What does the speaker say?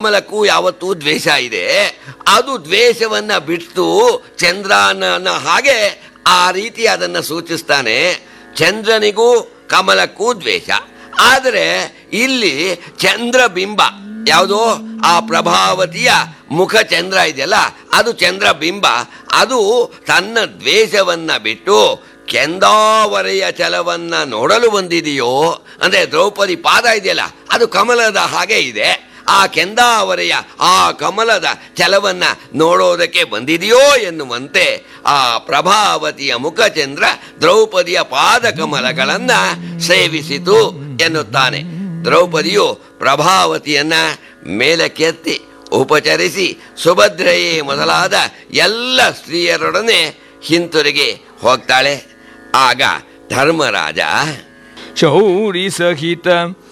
ಕಮಲಕ್ಕೂ ಯಾವತ್ತೂ ದ್ವೇಷ ಇದೆ ಅದು ದ್ವೇಷವನ್ನ ಬಿಟ್ಟು ಚಂದ್ರನ ಹಾಗೆ ಆ ರೀತಿ ಅದನ್ನು ಸೂಚಿಸ್ತಾನೆ ಚಂದ್ರನಿಗೂ ಕಮಲಕ್ಕೂ ದ್ವೇಷ ಆದರೆ ಇಲ್ಲಿ ಚಂದ್ರಬಿಂಬ ಯಾವುದೋ ಆ ಪ್ರಭಾವತಿಯ ಮುಖ ಚಂದ್ರ ಇದೆಯಲ್ಲ ಅದು ಚಂದ್ರ ಬಿಂಬ ಅದು ತನ್ನ ದ್ವೇಷವನ್ನ ಬಿಟ್ಟು ಕೆಂದಾವರೆಯ ಛಲವನ್ನ ನೋಡಲು ಬಂದಿದೆಯೋ ಅಂದ್ರೆ ದ್ರೌಪದಿ ಪಾದ ಇದೆಯಲ್ಲ ಅದು ಕಮಲದ ಹಾಗೆ ಇದೆ ಆ ಕೆಂದಾವರೆಯ ಆ ಕಮಲದ ಛಲವನ್ನ ನೋಡೋದಕ್ಕೆ ಬಂದಿದೆಯೋ ಎನ್ನುವಂತೆ ಆ ಪ್ರಭಾವತಿಯ ಮುಖಚಂದ್ರ ದ್ರೌಪದಿಯ ಪಾದ ಕಮಲಗಳನ್ನ ಸೇವಿಸಿತು ಎನ್ನುತ್ತಾನೆ ದ್ರೌಪದಿಯು ಪ್ರಭಾವತಿಯನ್ನ ಮೇಲಕ್ಕೆತ್ತಿ ಉಪಚರಿಸಿ ಸುಭದ್ರೆಯೇ ಮೊದಲಾದ ಎಲ್ಲ ಸ್ತ್ರೀಯರೊಡನೆ ಹಿಂತಿರುಗಿ ಹೋಗ್ತಾಳೆ ಆಗ ಧರ್ಮರಾಜ ಶೌರಿ ಸಹಿತ